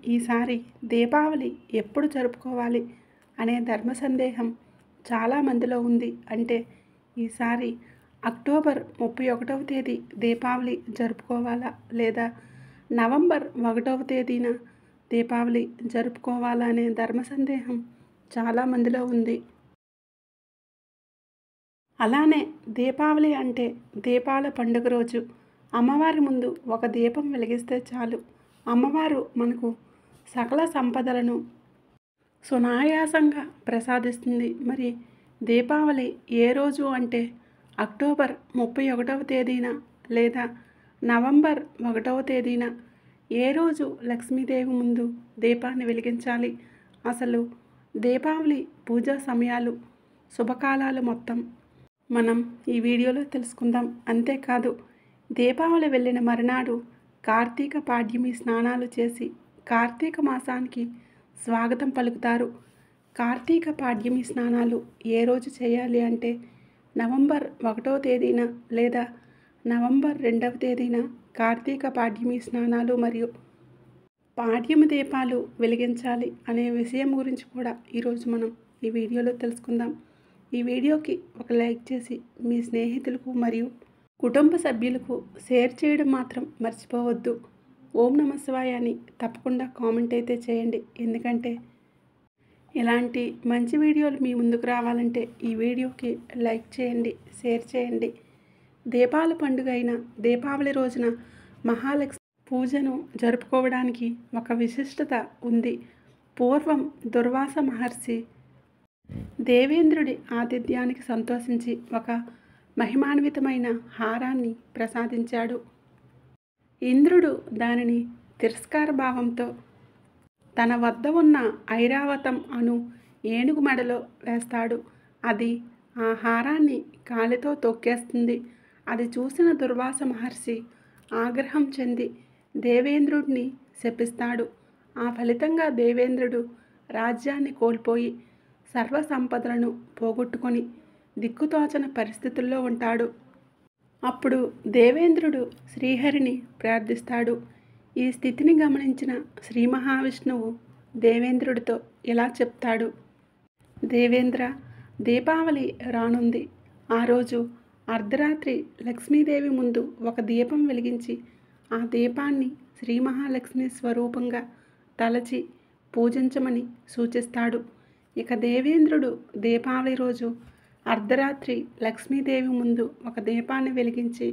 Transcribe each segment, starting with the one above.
ఈసారి దీపావళి ఎప్పుడు జరుపుకోవాలి అనే ధర్మ సందేహం చాలామందిలో ఉంది అంటే ఈసారి అక్టోబర్ ముప్పై ఒకటవ తేదీ దీపావళి జరుపుకోవాలా లేదా నవంబర్ ఒకటవ తేదీన దీపావళి జరుపుకోవాలా అనే ధర్మ సందేహం చాలామందిలో ఉంది అలానే దీపావళి అంటే దీపాల పండుగ రోజు అమ్మవారి ముందు ఒక దీపం వెలిగిస్తే చాలు అమ్మవారు మనకు సకల సంపదలను సునాయాసంగా ప్రసాదిస్తుంది మరి దీపావళి ఏ రోజు అంటే అక్టోబర్ ముప్పై ఒకటవ తేదీన లేదా నవంబర్ ఒకటవ తేదీన ఏ రోజు లక్ష్మీదేవి ముందు దీపాన్ని వెలిగించాలి అసలు దీపావళి పూజా సమయాలు శుభకాలాలు మొత్తం మనం ఈ వీడియోలో తెలుసుకుందాం అంతేకాదు దీపావళి వెళ్ళిన మరునాడు కార్తీక పాడ్యమి స్నానాలు చేసి కార్తీక మాసానికి స్వాగతం పలుకుతారు కార్తీక పాడ్యమి స్నానాలు ఏ రోజు చేయాలి అంటే నవంబర్ ఒకటో తేదీన లేదా నవంబర్ రెండవ తేదీన కార్తీక పాడ్యమి స్నానాలు మరియు పాడ్యమి దీపాలు వెలిగించాలి అనే విషయం గురించి కూడా ఈరోజు మనం ఈ వీడియోలో తెలుసుకుందాం ఈ వీడియోకి ఒక లైక్ చేసి మీ స్నేహితులకు మరియు కుటుంబ సభ్యులకు షేర్ చేయడం మాత్రం మర్చిపోవద్దు ఓం నమ శివాయ అని తప్పకుండా కామెంట్ అయితే చేయండి ఎందుకంటే ఇలాంటి మంచి వీడియోలు మీ ముందుకు రావాలంటే ఈ వీడియోకి లైక్ చేయండి షేర్ చేయండి దీపాల పండుగ అయిన దీపావళి రోజున మహాలక్ష్మి పూజను జరుపుకోవడానికి ఒక విశిష్టత ఉంది పూర్వం దుర్వాస మహర్షి దేవేంద్రుడి ఆతిథ్యానికి సంతోషించి ఒక మహిమాన్వితమైన హారాన్ని ప్రసాదించాడు ఇంద్రుడు దానిని తిరస్కార భావంతో తన వద్ద ఉన్న ఐరావతం అను ఏనుగు మెడలో వేస్తాడు అది ఆ హారాన్ని కాలితో తొక్కేస్తుంది అది చూసిన దుర్వాస మహర్షి ఆగ్రహం చెంది దేవేంద్రుడిని శపిస్తాడు ఆ ఫలితంగా దేవేంద్రుడు రాజ్యాన్ని కోల్పోయి సర్వ సంపదలను పోగొట్టుకొని దిక్కుతోచని పరిస్థితుల్లో ఉంటాడు అప్పుడు దేవేంద్రుడు శ్రీహరిని ప్రార్థిస్తాడు ఈ స్థితిని గమనించిన శ్రీ మహావిష్ణువు దేవేంద్రుడితో ఇలా చెప్తాడు దేవేంద్ర దీపావళి రానుంది ఆ రోజు అర్ధరాత్రి లక్ష్మీదేవి ముందు ఒక దీపం వెలిగించి ఆ దీపాన్ని శ్రీ మహాలక్ష్మి స్వరూపంగా తలచి పూజించమని సూచిస్తాడు ఇక దేవేంద్రుడు దీపావళి రోజు అర్ధరాత్రి లక్ష్మీదేవి ముందు ఒక దీపాన్ని వెలిగించి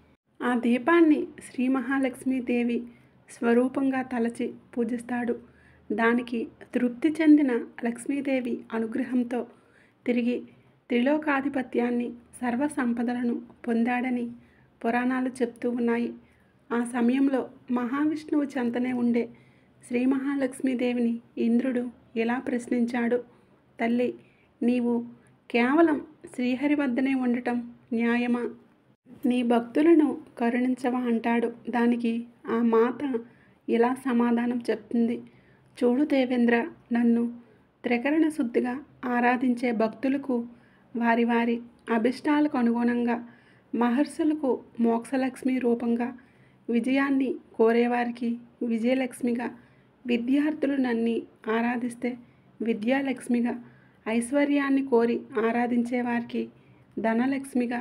ఆ దీపాన్ని శ్రీ మహాలక్ష్మీదేవి స్వరూపంగా తలచి పూజిస్తాడు దానికి తృప్తి చెందిన లక్ష్మీదేవి అనుగ్రహంతో తిరిగి త్రిలోకాధిపత్యాన్ని సర్వ సంపదలను పొందాడని పురాణాలు చెప్తూ ఉన్నాయి ఆ సమయంలో మహావిష్ణువు చెంతనే ఉండే శ్రీ మహాలక్ష్మీదేవిని ఇంద్రుడు ఇలా ప్రశ్నించాడు తల్లి నీవు కేవలం శ్రీహరి వద్దనే ఉండటం న్యాయమా నీ భక్తులను కరుణించవా అంటాడు దానికి ఆ మాత ఇలా సమాధానం చెప్తుంది చూడు దేవేంద్ర నన్ను త్రికరణ శుద్ధిగా ఆరాధించే భక్తులకు వారి వారి అభిష్టాలకు అనుగుణంగా మహర్షులకు మోక్షలక్ష్మి రూపంగా విజయాన్ని కోరేవారికి విజయలక్ష్మిగా విద్యార్థులు నన్ని ఆరాధిస్తే విద్యాలక్ష్మిగా ఐశ్వర్యాన్ని కోరి ఆరాధించే వారికి ధనలక్ష్మిగా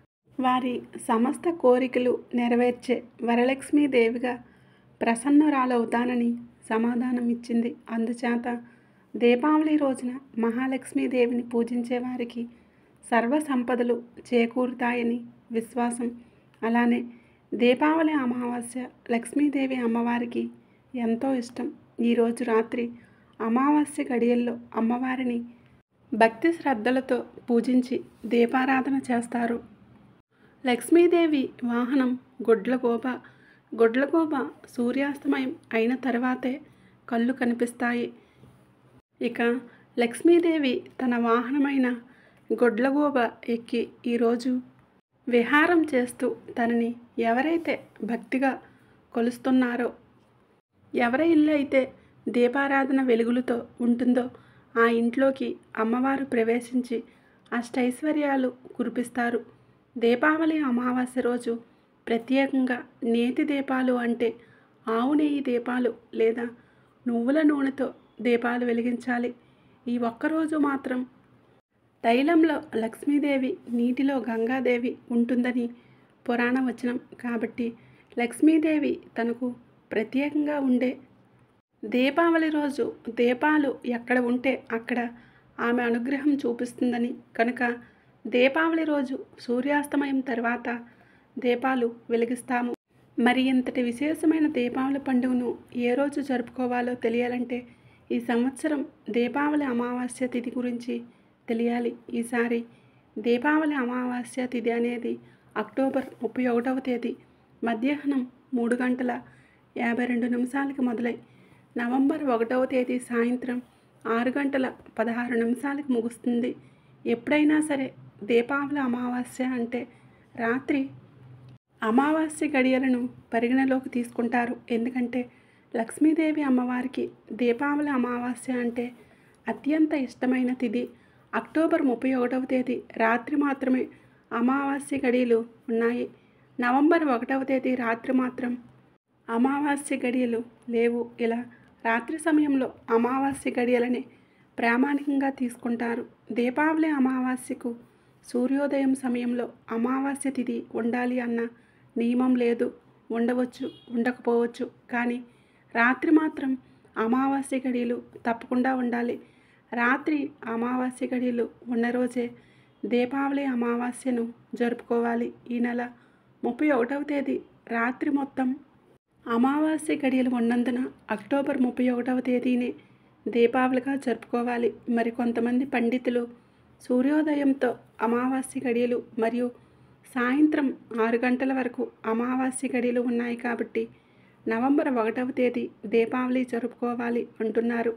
వారి సమస్త కోరికలు నెరవేర్చే వరలక్ష్మీదేవిగా ప్రసన్నురాలవుతానని సమాధానం ఇచ్చింది అందుచేత దీపావళి రోజున మహాలక్ష్మీదేవిని పూజించే వారికి సర్వ సంపదలు చేకూరుతాయని విశ్వాసం అలానే దీపావళి అమావాస్య లక్ష్మీదేవి అమ్మవారికి ఎంతో ఇష్టం ఈరోజు రాత్రి అమావాస్య గడియల్లో అమ్మవారిని భక్తి శ్రద్ధలతో పూజించి దీపారాధన చేస్తారు లక్ష్మీదేవి వాహనం గొడ్లగోబ గొడ్లగోబ సూర్యాస్తమయం అయిన తర్వాతే కళ్ళు కనిపిస్తాయి ఇక లక్ష్మీదేవి తన వాహనమైన గొడ్లగోబ ఎక్కి ఈరోజు విహారం చేస్తూ తనని ఎవరైతే భక్తిగా కొలుస్తున్నారో ఎవరి ఇల్లు అయితే దీపారాధన వెలుగులతో ఉంటుందో ఆ ఇంట్లోకి అమ్మవారు ప్రవేశించి అష్టైశ్వర్యాలు కురిపిస్తారు దీపావళి అమావాస్య రోజు ప్రత్యేకంగా నేతి దీపాలు అంటే ఆవు నెయ్యి దీపాలు లేదా నువ్వుల నూనెతో దీపాలు వెలిగించాలి ఈ ఒక్కరోజు మాత్రం తైలంలో లక్ష్మీదేవి నీటిలో గంగాదేవి ఉంటుందని పురాణ వచనం కాబట్టి లక్ష్మీదేవి తనకు ప్రత్యేకంగా ఉండే దీపావళి రోజు దీపాలు ఎక్కడ ఉంటే అక్కడ ఆమె అనుగ్రహం చూపిస్తుందని కనుక దీపావళి రోజు సూర్యాస్తమయం తర్వాత దీపాలు వెలిగిస్తాము మరి ఇంతటి విశేషమైన దీపావళి పండుగను ఏ రోజు జరుపుకోవాలో తెలియాలంటే ఈ సంవత్సరం దీపావళి అమావాస్య తిథి గురించి తెలియాలి ఈసారి దీపావళి అమావాస్య తిథి అనేది అక్టోబర్ ముప్పై ఒకటవ తేదీ మధ్యాహ్నం మూడు గంటల యాభై రెండు నిమిషాలకి మొదలై నవంబర్ ఒకటవ తేదీ సాయంత్రం ఆరు గంటల పదహారు నిమిషాలకు ముగుస్తుంది ఎప్పుడైనా సరే దీపావళి అమావాస్య అంటే రాత్రి అమావాస్య గడియలను పరిగణలోకి తీసుకుంటారు ఎందుకంటే లక్ష్మీదేవి అమ్మవారికి దీపావళి అమావాస్య అంటే అత్యంత ఇష్టమైన తిథి అక్టోబర్ ముప్పై ఒకటవ తేదీ రాత్రి మాత్రమే అమావాస్య గడియలు ఉన్నాయి నవంబర్ ఒకటవ తేదీ రాత్రి మాత్రం అమావాస్య గడియలు లేవు ఇలా రాత్రి సమయంలో అమావాస్య గడియలని ప్రామాణికంగా తీసుకుంటారు దీపావళి అమావాస్యకు సూర్యోదయం సమయంలో అమావాస్య తిథి ఉండాలి అన్న నియమం లేదు ఉండవచ్చు ఉండకపోవచ్చు కానీ రాత్రి మాత్రం అమావాస్య గడియలు తప్పకుండా ఉండాలి రాత్రి అమావాస్య గడియలు ఉన్న రోజే దీపావళి అమావాస్యను జరుపుకోవాలి ఈ నెల ముప్పై ఒకటవ తేదీ రాత్రి మొత్తం అమావాస్య గడియలు ఉన్నందున అక్టోబర్ ముప్పై ఒకటవ తేదీనే దీపావళిగా జరుపుకోవాలి మరి కొంతమంది పండితులు సూర్యోదయంతో అమావాస్య గడియలు మరియు సాయంత్రం ఆరు గంటల వరకు అమావాస్య గడియలు ఉన్నాయి కాబట్టి నవంబర్ ఒకటవ తేదీ దీపావళి జరుపుకోవాలి అంటున్నారు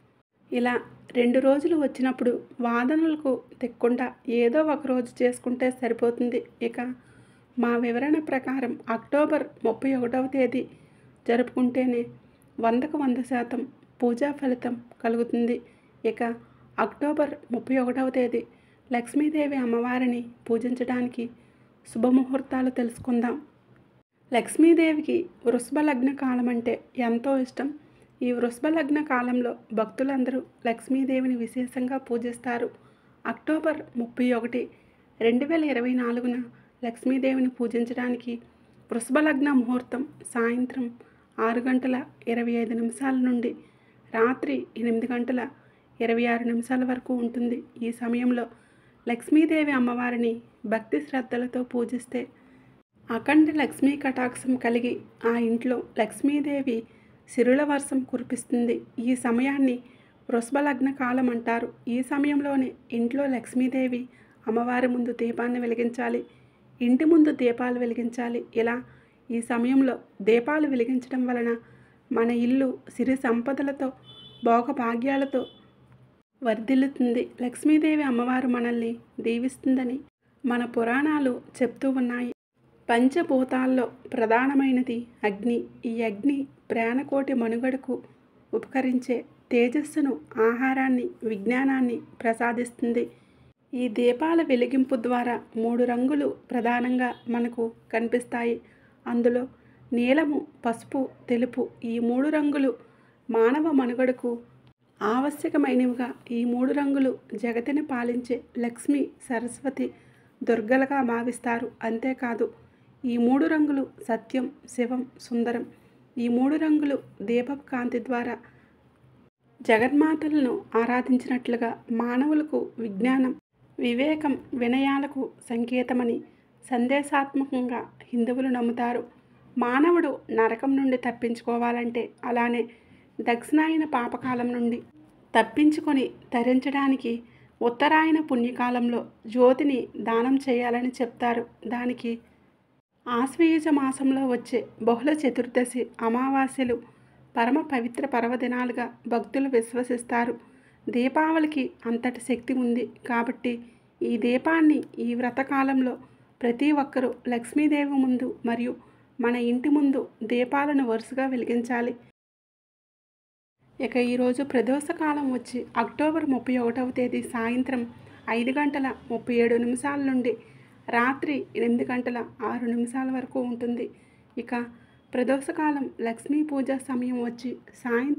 ఇలా రెండు రోజులు వచ్చినప్పుడు వాదనలకు తెక్కుండా ఏదో ఒక రోజు చేసుకుంటే సరిపోతుంది ఇక మా వివరణ ప్రకారం అక్టోబర్ ముప్పై ఒకటవ తేదీ జరుపుకుంటేనే వందకు వంద శాతం పూజా ఫలితం కలుగుతుంది ఇక అక్టోబర్ ముప్పై ఒకటవ తేదీ లక్ష్మీదేవి అమ్మవారిని పూజించడానికి శుభముహూర్తాలు తెలుసుకుందాం లక్ష్మీదేవికి వృషభ లగ్న కాలం అంటే ఎంతో ఇష్టం ఈ వృషభ లగ్న కాలంలో భక్తులందరూ లక్ష్మీదేవిని విశేషంగా పూజిస్తారు అక్టోబర్ ముప్పై ఒకటి రెండు వేల ఇరవై నాలుగున లక్ష్మీదేవిని పూజించడానికి వృషభ లగ్న ముహూర్తం సాయంత్రం ఆరు గంటల ఇరవై ఐదు నిమిషాల నుండి రాత్రి ఎనిమిది గంటల ఇరవై ఆరు నిమిషాల వరకు ఉంటుంది ఈ సమయంలో లక్ష్మీదేవి అమ్మవారిని భక్తి శ్రద్ధలతో పూజిస్తే అఖండ లక్ష్మీ కటాక్షం కలిగి ఆ ఇంట్లో లక్ష్మీదేవి సిరుల వర్షం కురిపిస్తుంది ఈ సమయాన్ని వృషభ లగ్న కాలం అంటారు ఈ సమయంలోనే ఇంట్లో లక్ష్మీదేవి అమ్మవారి ముందు దీపాన్ని వెలిగించాలి ఇంటి ముందు దీపాలు వెలిగించాలి ఇలా ఈ సమయంలో దీపాలు వెలిగించడం వలన మన ఇల్లు సిరి సంపదలతో భోగభాగ్యాలతో వర్ధిల్లుతుంది లక్ష్మీదేవి అమ్మవారు మనల్ని దీవిస్తుందని మన పురాణాలు చెప్తూ ఉన్నాయి పంచభూతాల్లో ప్రధానమైనది అగ్ని ఈ అగ్ని ప్రాణకోటి మనుగడకు ఉపకరించే తేజస్సును ఆహారాన్ని విజ్ఞానాన్ని ప్రసాదిస్తుంది ఈ దీపాల వెలిగింపు ద్వారా మూడు రంగులు ప్రధానంగా మనకు కనిపిస్తాయి అందులో నీలము పసుపు తెలుపు ఈ మూడు రంగులు మానవ మనుగడకు ఆవశ్యకమైనవిగా ఈ మూడు రంగులు జగతిని పాలించే లక్ష్మి సరస్వతి దుర్గలుగా భావిస్తారు అంతేకాదు ఈ మూడు రంగులు సత్యం శివం సుందరం ఈ మూడు రంగులు దీపపు కాంతి ద్వారా జగన్మాతలను ఆరాధించినట్లుగా మానవులకు విజ్ఞానం వివేకం వినయాలకు సంకేతమని సందేశాత్మకంగా హిందువులు నమ్ముతారు మానవుడు నరకం నుండి తప్పించుకోవాలంటే అలానే దక్షిణాయన పాపకాలం నుండి తప్పించుకొని తరించడానికి ఉత్తరాయణ పుణ్యకాలంలో జ్యోతిని దానం చేయాలని చెప్తారు దానికి ఆశ్వయుజ మాసంలో వచ్చే బహుళ చతుర్దశి అమావాస్యలు పరమ పవిత్ర పర్వదినాలుగా భక్తులు విశ్వసిస్తారు దీపావళికి అంతటి శక్తి ఉంది కాబట్టి ఈ దీపాన్ని ఈ వ్రతకాలంలో ప్రతి ఒక్కరూ లక్ష్మీదేవి ముందు మరియు మన ఇంటి ముందు దీపాలను వరుసగా వెలిగించాలి ఇక ఈరోజు ప్రదోష కాలం వచ్చి అక్టోబర్ ముప్పై ఒకటవ తేదీ సాయంత్రం ఐదు గంటల ముప్పై ఏడు నిమిషాల నుండి రాత్రి ఎనిమిది గంటల ఆరు నిమిషాల వరకు ఉంటుంది ఇక ప్రదోషకాలం లక్ష్మీ పూజ సమయం వచ్చి సాయంత్రం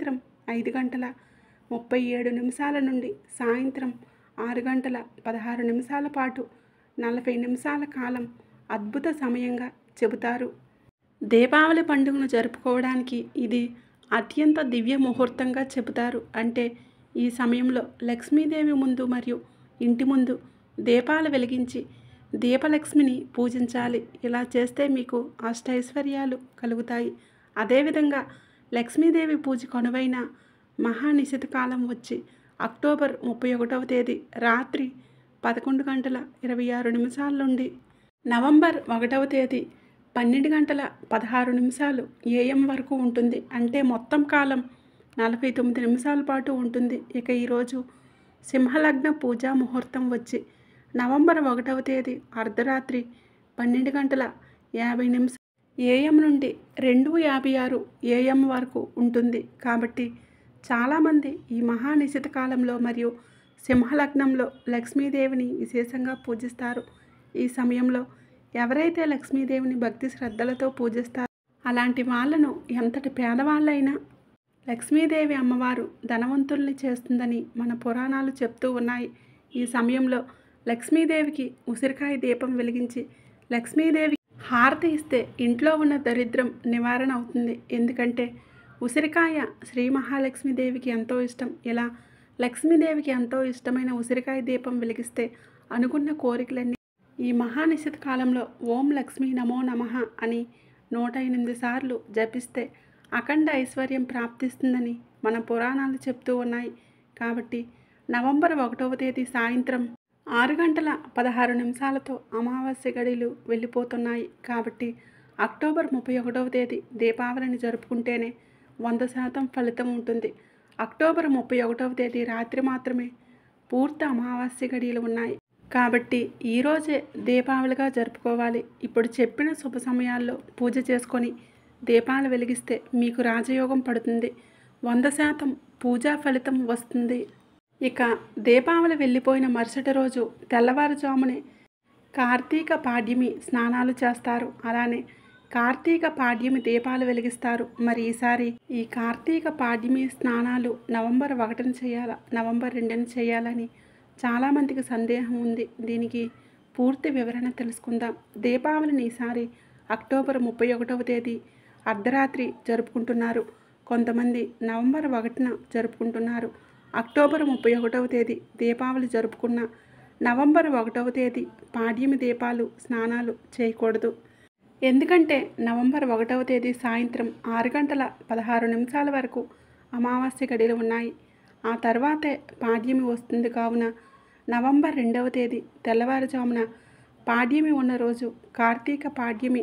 ఐదు గంటల ముప్పై ఏడు నిమిషాల నుండి సాయంత్రం ఆరు గంటల పదహారు నిమిషాల పాటు నలభై నిమిషాల కాలం అద్భుత సమయంగా చెబుతారు దీపావళి పండుగను జరుపుకోవడానికి ఇది అత్యంత దివ్య ముహూర్తంగా చెబుతారు అంటే ఈ సమయంలో లక్ష్మీదేవి ముందు మరియు ఇంటి ముందు దీపాలు వెలిగించి దీపలక్ష్మిని పూజించాలి ఇలా చేస్తే మీకు అష్టైశ్వర్యాలు కలుగుతాయి అదేవిధంగా లక్ష్మీదేవి పూజ కొనువైన మహానిశిత కాలం వచ్చి అక్టోబర్ ముప్పై ఒకటవ తేదీ రాత్రి పదకొండు గంటల ఇరవై ఆరు నిమిషాల నుండి నవంబర్ ఒకటవ తేదీ పన్నెండు గంటల పదహారు నిమిషాలు ఏఎం వరకు ఉంటుంది అంటే మొత్తం కాలం నలభై తొమ్మిది నిమిషాల పాటు ఉంటుంది ఇక ఈరోజు సింహలగ్న పూజా ముహూర్తం వచ్చి నవంబర్ ఒకటవ తేదీ అర్ధరాత్రి పన్నెండు గంటల యాభై నిమిషాలు ఏఎం నుండి రెండు యాభై ఆరు ఏఎం వరకు ఉంటుంది కాబట్టి చాలామంది ఈ మహానిశిత కాలంలో మరియు సింహలగ్నంలో లక్ష్మీదేవిని విశేషంగా పూజిస్తారు ఈ సమయంలో ఎవరైతే లక్ష్మీదేవిని భక్తి శ్రద్ధలతో పూజిస్తారో అలాంటి వాళ్ళను ఎంతటి పేదవాళ్ళైనా లక్ష్మీదేవి అమ్మవారు ధనవంతుల్ని చేస్తుందని మన పురాణాలు చెప్తూ ఉన్నాయి ఈ సమయంలో లక్ష్మీదేవికి ఉసిరికాయ దీపం వెలిగించి లక్ష్మీదేవి హారతి ఇస్తే ఇంట్లో ఉన్న దరిద్రం నివారణ అవుతుంది ఎందుకంటే ఉసిరికాయ శ్రీ మహాలక్ష్మీదేవికి ఎంతో ఇష్టం ఇలా లక్ష్మీదేవికి ఎంతో ఇష్టమైన ఉసిరికాయ దీపం వెలిగిస్తే అనుకున్న కోరికలన్నీ ఈ మహానిశిత కాలంలో ఓం లక్ష్మీ నమో నమః అని నూట ఎనిమిది సార్లు జపిస్తే అఖండ ఐశ్వర్యం ప్రాప్తిస్తుందని మన పురాణాలు చెప్తూ ఉన్నాయి కాబట్టి నవంబర్ ఒకటవ తేదీ సాయంత్రం ఆరు గంటల పదహారు నిమిషాలతో అమావాస్య గడిలు వెళ్ళిపోతున్నాయి కాబట్టి అక్టోబర్ ముప్పై ఒకటవ తేదీ దీపావళిని జరుపుకుంటేనే వంద శాతం ఫలితం ఉంటుంది అక్టోబర్ ముప్పై ఒకటవ తేదీ రాత్రి మాత్రమే పూర్తి అమావాస్య గడియలు ఉన్నాయి కాబట్టి ఈరోజే దీపావళిగా జరుపుకోవాలి ఇప్పుడు చెప్పిన శుభ సమయాల్లో పూజ చేసుకొని దీపాలు వెలిగిస్తే మీకు రాజయోగం పడుతుంది వంద శాతం పూజా ఫలితం వస్తుంది ఇక దీపావళి వెళ్ళిపోయిన మరుసటి రోజు తెల్లవారుజామునే కార్తీక పాడ్యమి స్నానాలు చేస్తారు అలానే కార్తీక పాడ్యమి దీపాలు వెలిగిస్తారు మరి ఈసారి ఈ కార్తీక పాడ్యమి స్నానాలు నవంబర్ ఒకటిన చేయాలా నవంబర్ రెండున చేయాలని చాలామందికి సందేహం ఉంది దీనికి పూర్తి వివరణ తెలుసుకుందాం దీపావళిని ఈసారి అక్టోబర్ ముప్పై ఒకటవ తేదీ అర్ధరాత్రి జరుపుకుంటున్నారు కొంతమంది నవంబర్ ఒకటిన జరుపుకుంటున్నారు అక్టోబర్ ముప్పై ఒకటవ తేదీ దీపావళి జరుపుకున్న నవంబర్ ఒకటవ తేదీ పాడ్యమి దీపాలు స్నానాలు చేయకూడదు ఎందుకంటే నవంబర్ ఒకటవ తేదీ సాయంత్రం ఆరు గంటల పదహారు నిమిషాల వరకు అమావాస్య గడియలు ఉన్నాయి ఆ తర్వాతే పాడ్యమి వస్తుంది కావున నవంబర్ రెండవ తేదీ తెల్లవారుజామున పాడ్యమి ఉన్న రోజు కార్తీక పాడ్యమి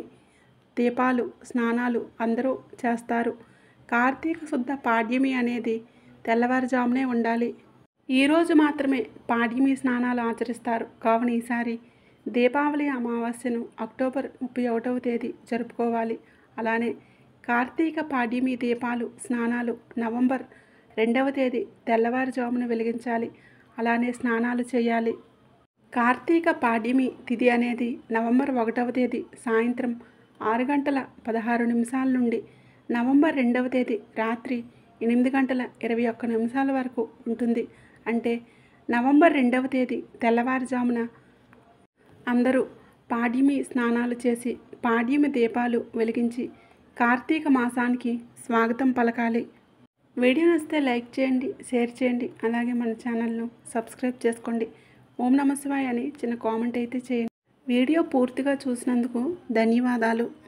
దీపాలు స్నానాలు అందరూ చేస్తారు కార్తీక శుద్ధ పాడ్యమి అనేది తెల్లవారుజామునే ఉండాలి ఈరోజు మాత్రమే పాడ్యమి స్నానాలు ఆచరిస్తారు కావున ఈసారి దీపావళి అమావాస్యను అక్టోబర్ ముప్పై ఒకటవ తేదీ జరుపుకోవాలి అలానే కార్తీక పాడ్యమి దీపాలు స్నానాలు నవంబర్ రెండవ తేదీ తెల్లవారుజామున వెలిగించాలి అలానే స్నానాలు చేయాలి కార్తీక పాడ్యమి తిథి అనేది నవంబర్ ఒకటవ తేదీ సాయంత్రం ఆరు గంటల పదహారు నిమిషాల నుండి నవంబర్ రెండవ తేదీ రాత్రి ఎనిమిది గంటల ఇరవై ఒక్క నిమిషాల వరకు ఉంటుంది అంటే నవంబర్ రెండవ తేదీ తెల్లవారుజామున అందరూ పాడ్యమి స్నానాలు చేసి పాడ్యమి దీపాలు వెలిగించి కార్తీక మాసానికి స్వాగతం పలకాలి వీడియో నచ్చితే లైక్ చేయండి షేర్ చేయండి అలాగే మన ఛానల్ను సబ్స్క్రైబ్ చేసుకోండి ఓం నమ శివాయ అని చిన్న కామెంట్ అయితే చేయండి వీడియో పూర్తిగా చూసినందుకు ధన్యవాదాలు